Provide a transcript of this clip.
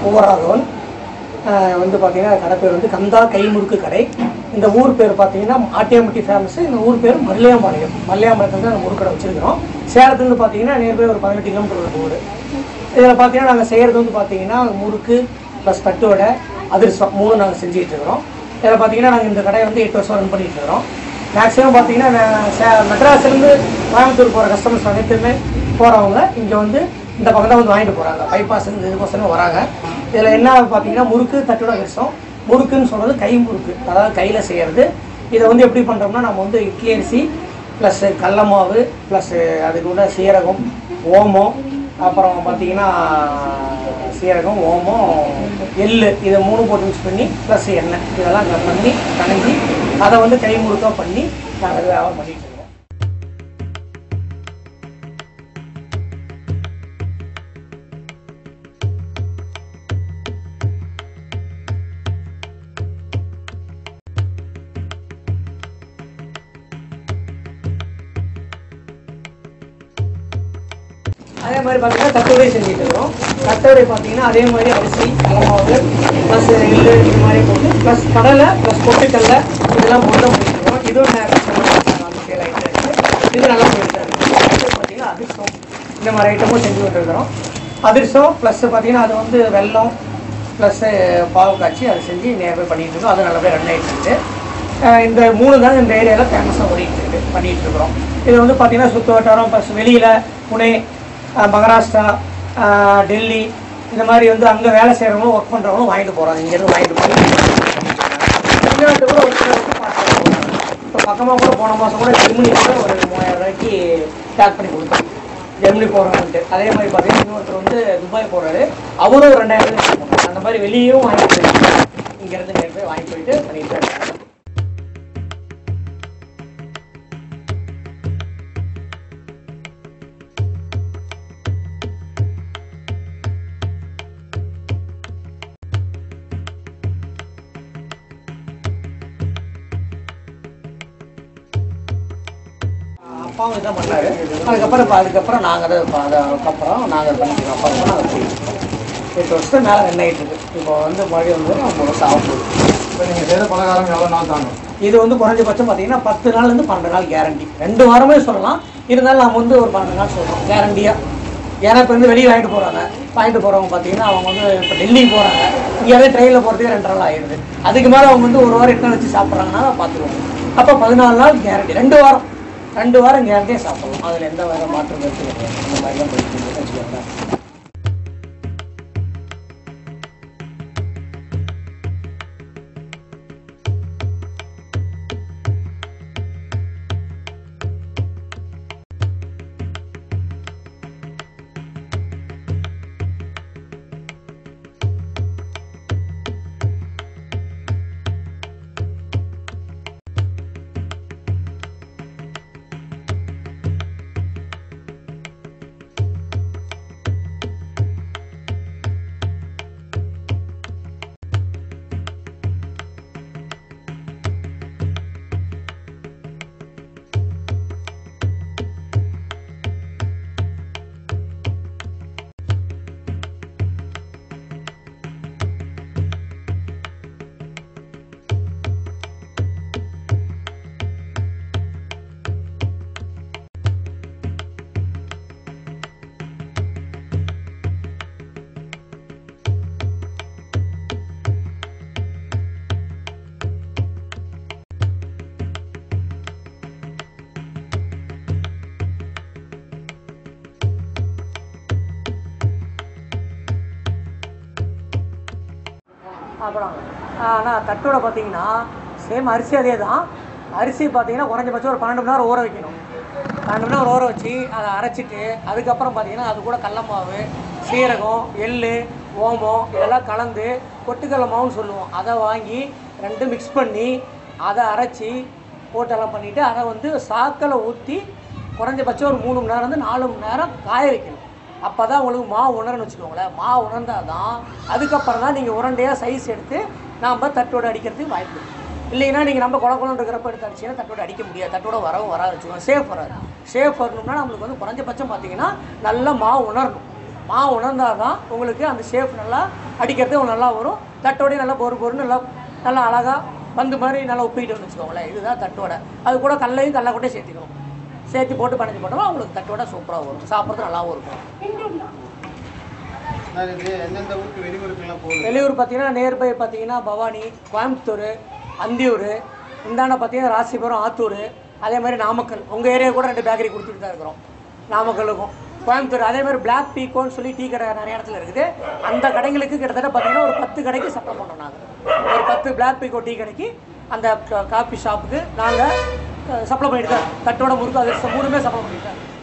பூவராகவன் ஆஹ் வந்து பார்த்தீங்கன்னா கடை பேர் வந்து கந்தா கைமுறுக்கு கடை இந்த ஊர் பேர் பார்த்தீங்கன்னா ஆட்டியாம்பட்டி ஃபேமஸ் இந்த ஊர் பேர் மல்லையாம்பாளையம் மல்லையாம்பாளையத்தில் தான் அந்த முறுக்கடை வச்சிருக்கிறோம் சேலத்துலேருந்து பார்த்தீங்கன்னா நியர்பை ஒரு பதினெட்டு கிலோமீட்டர் ஒரு ஊர் இதில் பார்த்தீங்கன்னா நாங்கள் செய்கிறது வந்து பார்த்தீங்கன்னா முறுக்கு ப்ளஸ் தட்டு வடை அதிரசம் மூணு நாங்கள் செஞ்சுட்டு இருக்கிறோம் இதில் பார்த்தீங்கன்னா நாங்கள் இந்த கடையை வந்து எட்டு வருஷம் ரன் பண்ணிட்டு இருக்கிறோம் மேக்ஸிமம் பார்த்தீங்கன்னா நான் சே- மெட்ராஸ்லேருந்து கோயம்புத்தூர் போகிற கஸ்டமர்ஸ் அனைத்துமே போகிறவங்க இங்கே வந்து இந்த பக்கம் தான் வந்து வாங்கிட்டு போகிறாங்க பைபாஸ் இதுக்கோசரம் வராங்க இதில் என்ன பார்த்தீங்கன்னா முறுக்கு தட்டோட விஷம் முறுக்குன்னு சொல்கிறது கை முறுக்கு அதாவது கையில் செய்கிறது இதை வந்து எப்படி பண்ணுறோம்னா நம்ம வந்து இட்லி அரிசி ப்ளஸ் கடல மாவு ப்ளஸ் அதுக்கு உள்ள சீரகம் ஓமம் அப்புறம் பார்த்தீங்கன்னா சீரகம் ஓமம் எள்ளு இதை மூணு போட்டு மிக்ஸ் பண்ணி ப்ளஸ் எண்ணெய் இதெல்லாம் க- பண்ணி கனைஞ்சி அதை வந்து கை முறுக்காக பண்ணி நாங்கள் வியாபாரம் பண்ணிட்டு இருக்கோம் அதே மாதிரி பார்த்தீங்கன்னா தட்டுவடை செஞ்சுட்டு இருக்கிறோம் தட்டுவடை பார்த்தீங்கன்னா அதே மாதிரி அரிசி கடலமாவு ப்ளஸ் எள்ளு இது மாதிரி போட்டு ப்ளஸ் கடலை ப்ளஸ் பொட்டுக்கடலை இதெல்லாம் போட்டு தான் பண்ணிட்டு இருக்கோம் இதுவும் நேரம் சேல் ஆகிட்டு இருக்கு இது நல்லா போயிட்டு இருக்கு அடுத்து பார்த்தீங்கன்னா அதிர்ஷ்டம் இந்த மாதிரி ஐட்டமும் செஞ்சு விட்டுருக்குறோம் அதிர்ஷ்டம் ப்ளஸ் பார்த்தீங்கன்னா அது வந்து வெல்லம் ப்ளஸ்ஸு பாவு காய்ச்சி அதை செஞ்சு நேர்வே பண்ணிட்டு இருக்கோம் அது நல்லபடியாக ரன் ஆகிட்டு இருக்கு அஹ் இந்த மூணு தான் இந்த ஏரியாவில் ஃபேமஸாக ஓடிட்டு இருக்கு பண்ணிட்டு இருக்கிறோம் இது வந்து பார்த்தீங்கன்னா சுற்று வட்டாரம் ப்ளஸ் வெளியில் புனே அஹ் மகாராஷ்டிரா அஹ் டெல்லி இந்த மாதிரி வந்து அங்கே வேலை செய்கிறவங்களும் ஒர்க் பண்ணுறவங்களும் வாங்கிட்டு போகிறாங்க இங்கேருந்து வாங்கிட்டு போய் தமிழ்நாட்டு கூட ஒரு சிலர் வந்து பார்த்து போகிறாங்க இப்போ பக்கமாக கூட போன மாதம் கூட ஜெர்மனி கூட ஒரு மூவாயிரம் ரூபாய்க்கு பேக் பண்ணி கொடுத்தோம் ஜெர்மனி போகிறவங்கன்ட்டு அதே மாதிரி பார்த்தீங்கன்னா இன்னொருத்தர் வந்து துபாய் போகிறாரு அவரும் ஒரு ரெண்டாயிரம் ரூபாய் கொடுக்கணும். அந்த மாதிரி வெளியும் வாங்கிட்டு போயிருக்காங்க இங்கேருந்து நேர் போய் வாங்கிட்டு போயிட்டு பண்ணிட்டு இருக்காங்க அப்பாவும் இதான் பண்ணாரு அதுக்கப்புறம் இப்போ அதுக்கப்புறம் நாங்கள் அதை இப்போ அதை அதுக்கப்புறம் நாங்கள் பண்ணிக்கிறோம் அப்பா தான் நாங்கள் செய்யணும் எட்டு வருஷத்துக்கு மேலே ரன் ஆகிட்டு இருக்கு இப்போ வந்து மறுபடியும் வந்து மூணு வருஷம் ஆக போகுது இப்போ நீங்கள் செய்கிற பலகாரம் எவ்வளோ நாள் தாங்கும் இது வந்து குறைஞ்சபட்சம் பார்த்தீங்கன்னா பத்து நாள்லேருந்து பன்னெண்டு நாள் கேரண்டி ரெண்டு வாரமே சொல்லலாம் இருந்தாலும் நம்ம வந்து ஒரு பன்னெண்டு நாள் சொல்கிறோம் கேரண்டியாக ஏன்னா இப்போ வந்து வெளியே வாங்கிட்டு போகிறாங்க வாங்கிட்டு போகிறவங்க பார்த்தீங்கன்னா அவங்க வந்து இப்போ டெல்லிக்கு போகிறாங்க இங்கேயே ட்ரெயினில் போகிறதுக்கு ரெண்டு நாள் ஆயிடுது அதுக்கு மேலே அவங்க வந்து ஒரு வாரம் எட்டு நாள் வச்சு சாப்பிட்றாங்கன்னா பார்த்துருவாங்க அப்போ பதினாலு நாள் கேரண்டி ரெண்டு வாரம் ரெண்டு வாரம் கேரண்டியாக சாப்பிடலாம் அதில் எந்த வேறு மாற்றம் கருத்து கிடையாது அந்த மாதிரி தான் போயிட்டு இருக்கு வச்சுக்கோங்களேன் அப்புறம் ஆனால் தட்டோட பார்த்தீங்கன்னா சேம் அரிசி அதே தான் அரிசி பார்த்தீங்கன்னா குறைஞ்சபட்சம் ஒரு பன்னெண்டு மணி நேரம் ஊற வைக்கணும் பன்னெண்டு மணி நேரம் ஊற வச்சு அதை அரைச்சிட்டு அதுக்கப்புறம் பார்த்தீங்கன்னா அது கூட கடல மாவு சீரகம் எள்ளு ஓமம் இதெல்லாம் கலந்து பொட்டுக்கடல மாவுன்னு சொல்லுவோம் அதை வாங்கி ரெண்டும் மிக்ஸ் பண்ணி அதை அரைச்சி போட்டெல்லாம் பண்ணிவிட்டு அதை வந்து சாக்கில் ஊற்றி குறைஞ்சபட்சம் ஒரு மூணு மணி நேரம் வந்து நாலு மணி நேரம் காய வைக்கணும் அப்போ தான் உங்களுக்கு மாவு உணரன்னு வச்சுக்கோங்களேன் மாவு உணர்ந்தால் தான் அதுக்கப்புறம் தான் நீங்கள் உருண்டையாக சைஸ் எடுத்து நாம் தட்டோட அடிக்கிறதுக்கு வாய்ப்பு இருக்கு. இல்லைன்னா நீங்கள் நம்ம குழ குழன்னு இருக்கிறப்ப எடுத்து அடிச்சீங்கன்னா தட்டோட அடிக்க முடியாது தட்டோட வரவும் வராது வச்சுக்கோங்க சேஃப் வராது சேஃப் வரணும்னா நம்மளுக்கு வந்து குறைஞ்சபட்சம் பார்த்தீங்கன்னா நல்ல மாவு உணரணும் மாவு உணர்ந்தால் தான் உங்களுக்கு அந்த ஷேப் நல்லா அடிக்கிறது உங்களுக்கு நல்லா வரும் தட்டோடய நல்லா பொறு பொருன்னு நல்லா நல்லா அழகாக பந்து மாதிரி நல்லா உப்பிக்கிட்டு வந்து வச்சுக்கோங்களேன் இதுதான் தட்டோட அது கூட கல்லையும் கடல கூட சேர்த்துக்கணும் சேர்த்து போட்டு பனைஞ்சு போட்டோம்னா உங்களுக்கு தட்டோட சூப்பராக வரும் சாப்பிட்றது நல்லாவும் இருக்கும் நான் இது எந்தெந்த ஊருக்கு வெளியூருக்குலாம் போகுது வெளியூர் பார்த்தீங்கன்னா நியர்பை பார்த்தீங்கன்னா பவானி கோயம்புத்தூர் அந்தியூர் இந்தாண்ட பார்த்தீங்கன்னா ராசிபுரம் ஆத்தூர் அதே மாதிரி நாமக்கல் உங்கள் ஏரியா கூட ரெண்டு பேக்கரி கொடுத்துட்டு தான் இருக்கிறோம் நாமக்கலுக்கும் கோயம்புத்தூர் அதே மாதிரி பிளாக் பீக்கோன்னு சொல்லி டீ கடை நிறைய இடத்துல இருக்குது அந்த கடைங்களுக்கு கிட்டத்தட்ட பார்த்தீங்கன்னா ஒரு பத்து கடைக்கு சப்ளை பண்ணோம் நாங்கள் ஒரு பத்து பிளாக் பீக்கோ டீ கடைக்கு அந்த காஃபி ஷாப்புக்கு நாங்கள் சப்ளை பண்ணிட்டு தான் தட்டோட முறுக்கு அது மூணுமே சப்ளை பண்ணிட்டு தான் இருக்கோம்.